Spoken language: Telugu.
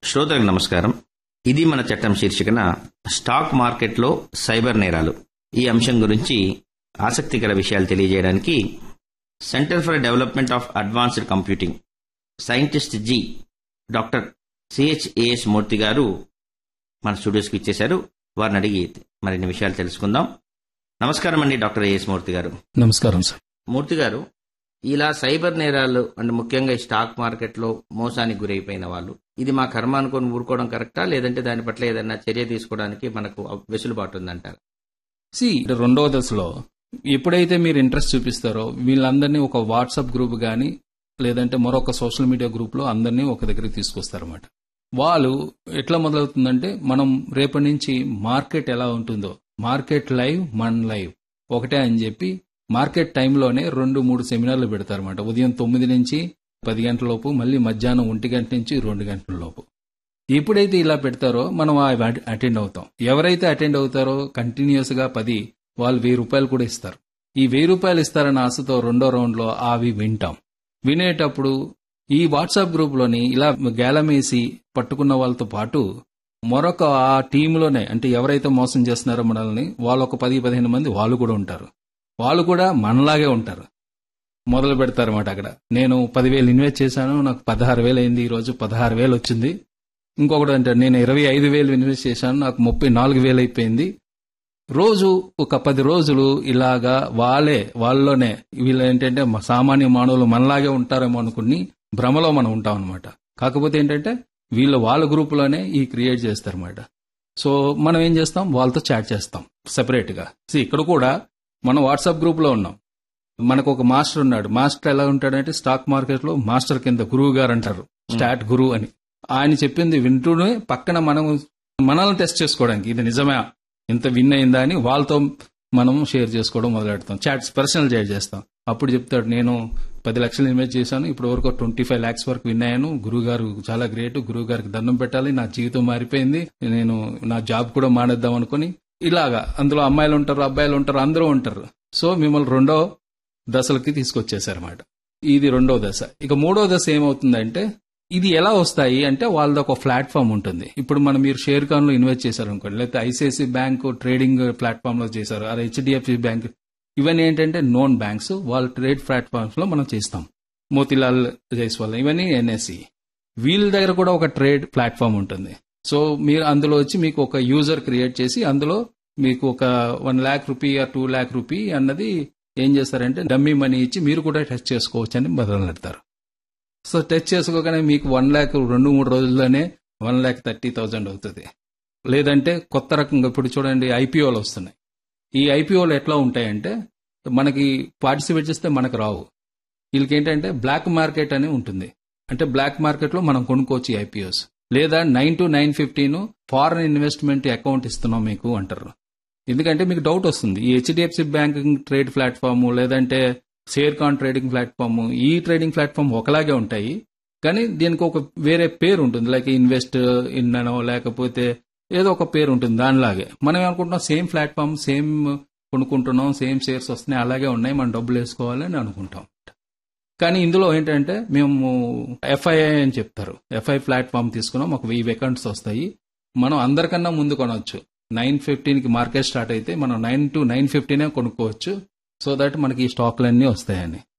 శ్రోతలకు నమస్కారం ఇది మన చట్టం శీర్షికన స్టాక్ మార్కెట్లో సైబర్ నేరాలు ఈ అంశం గురించి ఆసక్తికర విషయాలు తెలియజేయడానికి centre for development of advanced computing scientist G doctor CHAS Murthy గారు మన స్టూడియోస్కి ఇచ్చేశారు వారిని అడిగి మరిన్ని విషయాలు తెలుసుకుందాం నమస్కారం అండి డాక్టర్ ఏఎస్ మూర్తి గారు నమస్కారం సార్ మూర్తి గారు ఇలా సైబర్ నేరాలు అంటే ముఖ్యంగా ఈ స్టాక్ మార్కెట్లో మోసానికి గురైపోయిన వాళ్ళు ఇది మా కర్మ అనుకొని ఊరుకోవడం కరెక్టా లేదంటే దాని పట్ల ఏదైనా చర్య తీసుకోవడానికి మనకు వెసులుబాటు ఉందంటారు సి రెండవ దశలో ఎప్పుడైతే మీరు ఇంట్రెస్ట్ చూపిస్తారో వీళ్ళందరినీ ఒక వాట్సాప్ గ్రూప్ కానీ లేదంటే మరొక సోషల్ మీడియా గ్రూప్లో అందరినీ ఒక దగ్గరికి తీసుకొస్తారన్నమాట వాళ్ళు ఎట్లా మొదలవుతుందంటే మనం రేపటి నుంచి మార్కెట్ ఎలా ఉంటుందో మార్కెట్ లైవ్ మన్ లైవ్ ఒకటే అని చెప్పి మార్కెట్ టైంలోనే రెండు మూడు సెమినార్లు పెడతారన్నమాట ఉదయం తొమ్మిది నుంచి పది గంటల లోపు మళ్ళీ మధ్యాహ్నం ఒంటి గంట నుంచి రెండు గంటల లోపు ఎప్పుడైతే ఇలా పెడతారో మనం అవి అటెండ్ అవుతాం ఎవరైతే అటెండ్ అవుతారో కంటిన్యూస్ గా పది వాళ్ళు వెయ్యి రూపాయలు కూడా ఇస్తారు ఈ వెయ్యి రూపాయలు ఇస్తారన్న ఆశతో రెండో రౌండ్ లో అవి వింటాం వినేటప్పుడు ఈ వాట్సాప్ గ్రూప్ లోని ఇలా గేలమేసి పట్టుకున్న వాళ్ళతో పాటు మరొక ఆ టీంలోనే అంటే ఎవరైతే మోసం చేస్తున్నారో మనల్ని వాళ్ళు ఒక పది పదిహేను మంది వాళ్ళు కూడా ఉంటారు వాళ్ళు కూడా మనలాగే ఉంటారు మొదలు పెడతారన్నమాట అక్కడ నేను పదివేలు ఇన్వెస్ట్ చేశాను నాకు పదహారు వేలు అయింది ఈ రోజు పదహారు వేలు వచ్చింది ఇంకొకటి అంటే నేను ఇరవై ఐదు వేలు ఇన్వెస్ట్ చేశాను నాకు ముప్పై నాలుగు వేలు అయిపోయింది రోజు ఒక పది రోజులు ఇలాగా వాళ్ళే వాళ్ళలోనే వీళ్ళు ఏంటంటే మ- సామాన్య మానవులు మనలాగే ఉంటారేమో అనుకుని భ్రమలో మనం ఉంటాం అనమాట కాకపోతే ఏంటంటే వీళ్ళు వాళ్ళ గ్రూపులోనే ఈ క్రియేట్ చేస్తారన్నమాట సో మనం ఏం చేస్తాం వాళ్ళతో చాట్ చేస్తాం సెపరేట్ గా See, ఇక్కడ కూడా మనం వాట్సాప్ గ్రూప్ లో ఉన్నాం మనకు ఒక మాస్టర్ ఉన్నాడు మాస్టర్ ఎలా ఉంటాడంటే స్టాక్ మార్కెట్ లో మాస్టర్ కింద గురువు గారు అంటారు స్టాట్ గురువు అని ఆయన చెప్పింది వింటూనే పక్కన మనం మనల్ని టెస్ట్ చేసుకోవడానికి ఇది నిజమే ఇంత విన్ అయిందా అని వాళ్ళతో మనం షేర్ చేసుకోవడం మొదలెడతాం చాట్స్ పర్సనల్ చాట్ చేస్తాం అప్పుడు చెప్తాడు నేను పది లక్షలు ఇన్వెస్ట్ చేశాను ఇప్పుడు వరకు ట్వంటీ ఫైవ్ ల్యాక్స్ వరకు విన్ అయ్యాను గురువు గారు చాలా గ్రేట్ గురువు గారికి దండం పెట్టాలి నా జీవితం మారిపోయింది నేను నా జాబ్ కూడా మానేద్దాం అనుకుని ఇలాగా అందులో అమ్మాయిలు ఉంటారు అబ్బాయిలు ఉంటారు అందరూ ఉంటారు సో మిమ్మల్ని రెండో దశలకి తీసుకొచ్చేసారన్నమాట ఇది రెండో దశ ఇక మూడో దశ ఏమవుతుందంటే ఇది ఎలా వస్తాయి అంటే వాళ్ళది ఒక ప్లాట్ఫామ్ ఉంటుంది ఇప్పుడు మనం మీరు షేర్ కాన్ లో ఇన్వెస్ట్ చేశారు అనుకోండి లేకపోతే ఐసిఐసి బ్యాంక్ ట్రేడింగ్ ప్లాట్ఫామ్ లో చేశారు అదే హెచ్డిఎఫ్సి బ్యాంక్ ఇవన్నీ ఏంటంటే నోన్ బ్యాంక్స్ వాళ్ళ ట్రేడ్ ప్లాట్ఫామ్స్ లో మనం చేస్తాం మోతిలాల్ జైస్వాల్ ఇవన్నీ ఎన్ఎస్సి వీళ్ళ దగ్గర కూడా ఒక ట్రేడ్ ప్లాట్ఫామ్ ఉంటుంది సో మీరు అందులో వచ్చి మీకు ఒక యూజర్ క్రియేట్ చేసి అందులో మీకు ఒక వన్ ల్యాక్ రూపీ ఆ టూ ల్యాక్ రూపీ అన్నది ఏం చేస్తారంటే డమ్మీ మనీ ఇచ్చి మీరు కూడా టెస్ట్ చేసుకోవచ్చు అని మొదలు పెడతారు సో టెస్ట్ చేసుకోగానే మీకు వన్ ల్యాక్ రెండు మూడు రోజుల్లోనే వన్ ల్యాక్ థర్టీ థౌజండ్ అవుతుంది లేదంటే కొత్త రకంగా ఇప్పుడు చూడండి ఐపీఓలు వస్తున్నాయి ఈ ఐపీఓలు ఎట్లా ఉంటాయంటే మనకి పార్టిసిపేట్ చేస్తే మనకు రావు వీళ్ళకి ఏంటంటే బ్లాక్ మార్కెట్ అని ఉంటుంది అంటే బ్లాక్ మార్కెట్ లో మనం కొనుక్కోవచ్చు ఐపీఓస్ లేదా nine to nine fifteen foreign investment account ఇస్తున్నాం మీకు అంటారు ఎందుకంటే మీకు డౌట్ వస్తుంది ఈ హెచ్డిఎఫ్సి బ్యాంకింగ్ ట్రేడ్ ప్లాట్ఫామ్ లేదంటే షేర్ కాన్ ట్రేడింగ్ ప్లాట్ఫామ్ ఈ ట్రేడింగ్ ప్లాట్ఫామ్ ఒకలాగే ఉంటాయి కానీ దీనికి ఒక వేరే పేరు ఉంటుంది లైక్ ఇన్వెస్ట్ ఇన్ అనో లేకపోతే ఏదో ఒక పేరు ఉంటుంది దానిలాగే మనం ఏమనుకుంటున్నాం సేమ్ ప్లాట్ఫామ్ సేమ్ కొనుక్కుంటున్నాం సేమ్ షేర్స్ వస్తున్నాయి అలాగే ఉన్నాయి మనం డబ్బులు వేసుకోవాలి అని అనుకుంటాం కానీ ఇందులో ఏంటంటే మేము ఎఫ్ఐఐ అని చెప్తారు ఎఫ్ఐ ప్లాట్ఫామ్ తీసుకున్నాం మాకు వెయ్యి అకౌంట్స్ వస్తాయి మనం అందరికన్నా ముందు కొనవచ్చు నైన్ ఫిఫ్టీన్ కి మార్కెట్ స్టార్ట్ అయితే మనం నైన్ టు నైన్ ఫిఫ్టీనే కొనుక్కోవచ్చు సో దట్ మనకి ఈ స్టాక్లన్నీ వస్తాయని